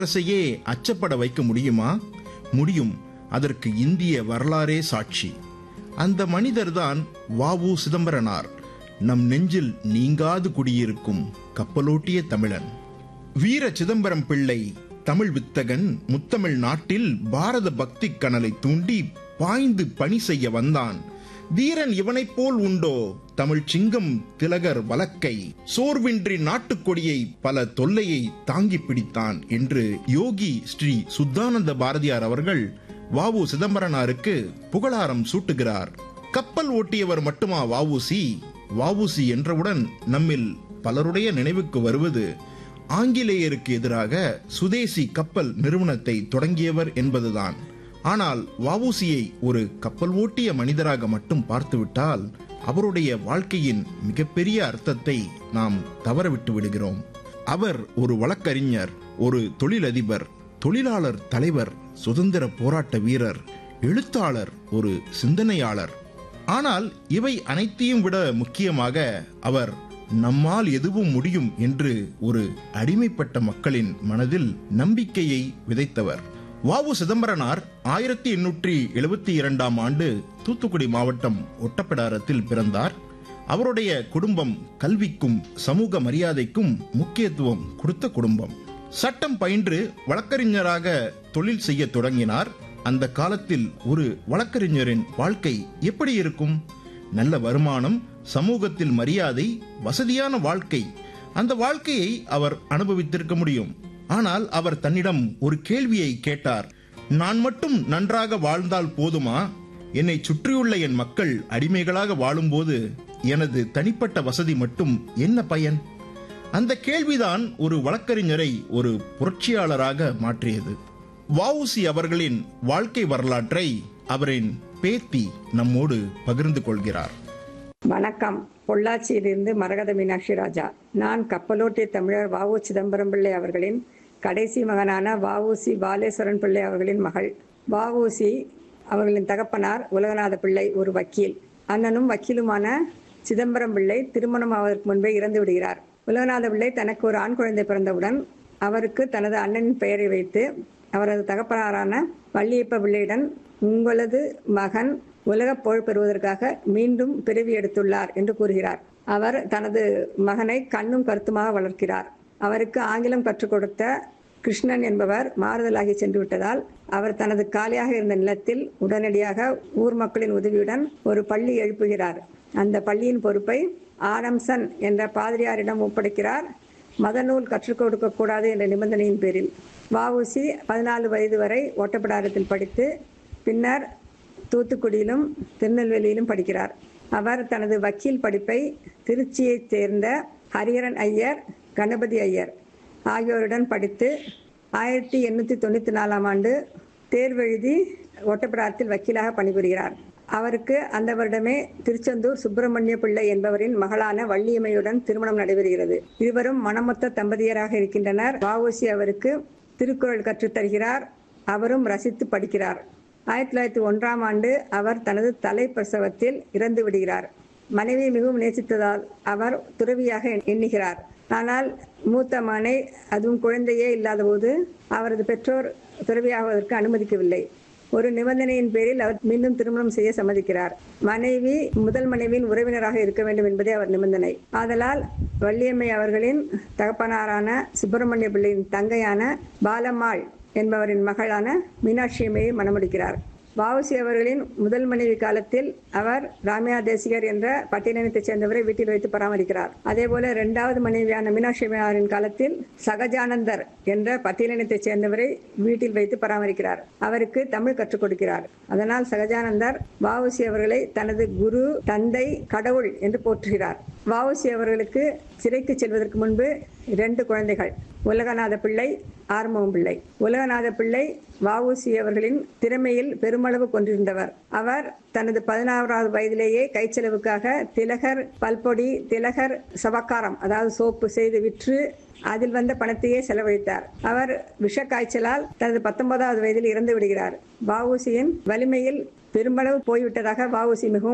அரசையே அச்சப்பட வைக்க முடியுமா முடியும் அதற்கு இந்திய வரலாறே சாட்சி அந்த மனிதர்தான் வாவு சிதம்பரனார் நம் நெஞ்சில் நீங்காது குடியிருக்கும் கப்பலோட்டிய தமிழன் வீர சிதம்பரம் பிள்ளை தமிழ் வித்தகன் முத்தமிழ் நாட்டில் பாரத பக்தி கனலை தூண்டி பாய்ந்து பணி செய்ய வந்தான் தீரன் இவனைப் போல் உண்டோ தமிழ் சிங்கம் திலகர் வலக்கை சோர்வின்றி நாட்டுக்கொடியை பல தொல்லையை தாங்கி பிடித்தான் என்று யோகி ஸ்ரீ சுத்தானந்த பாரதியார் அவர்கள் வாவு சிதம்பரனாருக்கு புகழாரம் சூட்டுகிறார் கப்பல் ஓட்டியவர் மட்டுமா வாவுசி வாவுசி என்றவுடன் நம்மில் பலருடைய நினைவுக்கு வருவது ஆங்கிலேயருக்கு எதிராக சுதேசி கப்பல் நிறுவனத்தை தொடங்கியவர் என்பதுதான் ஆனால் வவுசியை ஒரு கப்பல் ஓட்டிய மனிதராக மட்டும் பார்த்துவிட்டால் அவருடைய வாழ்க்கையின் மிகப்பெரிய அர்த்தத்தை நாம் தவறவிட்டு விடுகிறோம் அவர் ஒரு வழக்கறிஞர் ஒரு தொழிலதிபர் தொழிலாளர் தலைவர் சுதந்திர போராட்ட வீரர் எழுத்தாளர் ஒரு சிந்தனையாளர் ஆனால் இவை அனைத்தையும் விட முக்கியமாக அவர் நம்மால் எதுவும் முடியும் என்று ஒரு அடிமைப்பட்ட மக்களின் மனதில் நம்பிக்கையை விதைத்தவர் வாவு சிதம்பரனார் ஆயிரத்தி எண்ணூற்றி எழுபத்தி இரண்டாம் ஆண்டு தூத்துக்குடி மாவட்டம் ஒட்டப்பிடாரத்தில் பிறந்தார் அவருடைய குடும்பம் கல்விக்கும் சமூக மரியாதைக்கும் முக்கியத்துவம் கொடுத்த குடும்பம் சட்டம் பயின்று வழக்கறிஞராக தொழில் செய்ய தொடங்கினார் அந்த காலத்தில் ஒரு வழக்கறிஞரின் வாழ்க்கை எப்படி இருக்கும் நல்ல வருமானம் சமூகத்தில் மரியாதை வசதியான வாழ்க்கை அந்த வாழ்க்கையை அவர் அனுபவித்திருக்க முடியும் ஆனால் அவர் தன்னிடம் ஒரு கேள்வியை கேட்டார் நான் மட்டும் நன்றாக வாழ்ந்தால் போதுமா என்னை சுற்றியுள்ள என் மக்கள் அடிமைகளாக வாழும்போது எனது தனிப்பட்ட வசதி மட்டும் என்ன பயன் அந்த கேள்விதான் ஒரு வழக்கறிஞரை ஒரு புரட்சியாளராக மாற்றியது வவுசி அவர்களின் வாழ்க்கை வரலாற்றை அவரின் பேத்தி நம்மோடு பகிர்ந்து கொள்கிறார் வணக்கம் பொள்ளாச்சியிலிருந்து மரகத மீனாட்சி ராஜா நான் கப்பலோட்டிய தமிழர் வாவு சிதம்பரம் பிள்ளை அவர்களின் கடைசி மகனான வஉசி பாலேஸ்வரன் பிள்ளை அவர்களின் மகள் வஉசி அவர்களின் தகப்பனார் உலகநாத பிள்ளை ஒரு வக்கீல் அண்ணனும் வக்கீலுமான சிதம்பரம் பிள்ளை திருமணம் ஆவதற்கு முன்பே இறந்து விடுகிறார் உலகநாத பிள்ளை தனக்கு ஒரு ஆண் குழந்தை பிறந்தவுடன் அவருக்கு தனது அண்ணனின் பெயரை வைத்து அவரது தகப்பனாரான வள்ளியப்ப பிள்ளையுடன் உங்களது மகன் உலக புகழ் பெறுவதற்காக மீண்டும் பிறவி எடுத்துள்ளார் என்று கூறுகிறார் அவர் தனது மகனை கண்ணும் கருத்துமாக வளர்க்கிறார் அவருக்கு ஆங்கிலம் கற்றுக் கொடுத்த கிருஷ்ணன் என்பவர் மாறுதலாகி சென்று விட்டதால் அவர் தனது காலியாக இருந்த நிலத்தில் உடனடியாக ஊர் மக்களின் உதவியுடன் ஒரு பள்ளி எழுப்புகிறார் அந்த பள்ளியின் பொறுப்பை ஆரம்சன் என்ற பாதிரியாரிடம் ஒப்படைக்கிறார் மதநூல் கற்றுக் கொடுக்க கூடாது என்ற நிபந்தனையின் பேரில் வஉசி பதினாலு வயது வரை ஓட்டப்பிடாரத்தில் படித்து பின்னர் தூத்துக்குடியிலும் திருநெல்வேலியிலும் படிக்கிறார் அவர் தனது வக்கீல் படிப்பை திருச்சியைச் சேர்ந்த ஹரிஹரன் ஐயர் கணபதி ஐயர் ஆகியோருடன் படித்து ஆயிரத்தி எண்ணூற்றி தொண்ணூற்றி நாலாம் ஆண்டு தேர்வெழுதி ஒட்டப்பிடாரத்தில் வக்கீலாக பணிபுரிகிறார் அவருக்கு அந்த வருடமே திருச்செந்தூர் சுப்பிரமணிய பிள்ளை என்பவரின் மகளான வள்ளியம்மையுடன் திருமணம் நடைபெறுகிறது இருவரும் மனமொத்த தம்பதியராக இருக்கின்றனர் வஉசி அவருக்கு திருக்குறள் கற்றுத் தருகிறார் அவரும் ரசித்து படிக்கிறார் ஆயிரத்தி தொள்ளாயிரத்தி ஒன்றாம் ஆண்டு அவர் தனது தலை பிரசவத்தில் இறந்து விடுகிறார் மனைவியை மிகவும் நேசித்ததால் அவர் துறவியாக எண்ணுகிறார் ஆனால் மூத்த மகனை அதுவும் குழந்தையே இல்லாதபோது அவரது பெற்றோர் துறவியாவதற்கு அனுமதிக்கவில்லை ஒரு நிபந்தனையின் பேரில் அவர் மீண்டும் திருமணம் செய்ய சம்மதிக்கிறார் மனைவி முதல் மனைவியின் உறவினராக இருக்க வேண்டும் என்பதே அவர் நிபந்தனை ஆதலால் வள்ளியம்மை அவர்களின் தகப்பனாரான சுப்பிரமணிய பிள்ளையின் தங்கையான பாலம்மாள் என்பவரின் மகளான மீனாட்சி அம்மையை மணமுடிக்கிறார் வஉசி அவர்களின் முதல் மனைவி காலத்தில் அவர் ராமியா தேசிகர் என்ற பட்டியலினத்தைச் சேர்ந்தவரை வீட்டில் வைத்து பராமரிக்கிறார் அதேபோல இரண்டாவது மனைவியான மீனாட்சி அம்மையாரின் காலத்தில் சகஜானந்தர் என்ற பட்டியலினத்தைச் சேர்ந்தவரை வீட்டில் வைத்து பராமரிக்கிறார் அவருக்கு தமிழ் கற்றுக் கொடுக்கிறார் அதனால் சகஜானந்தர் வஉசி அவர்களை தனது குரு தந்தை கடவுள் என்று போற்றுகிறார் வஉசி அவர்களுக்கு சிறைக்கு செல்வதற்கு முன்பு இரண்டு குழந்தைகள் உலகநாத பிள்ளை ஆர்மவம் பிள்ளை உலகநாத பிள்ளை வஉசி அவர்களின் திறமையில் பெருமளவு கொண்டிருந்தவர் அவர் தனது பதினாறாவது வயதிலேயே கைச்செலவுக்காக திலகர் பல்பொடி திலகர் சவக்காரம் அதாவது சோப்பு செய்து விற்று அதில் வந்த பணத்தையே செலவழித்தார் அவர் விஷ காய்ச்சலால் தனது பத்தொன்பதாவது வயதில் இறந்து விடுகிறார் வஉசியின் வலிமையில் பெருமளவு போய்விட்டதாக வஉசி மிகவும்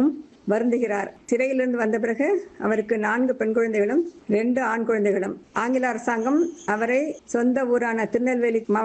வருந்துகிறார் சிறையிலிருந்து வந்த பிறகு அவருக்கு நான்கு பெண் குழந்தைகளும் ரெண்டு ஆண் குழந்தைகளும் ஆங்கில அரசாங்கம் அவரை சொந்த ஊரான திருநெல்வேலி மாவட்ட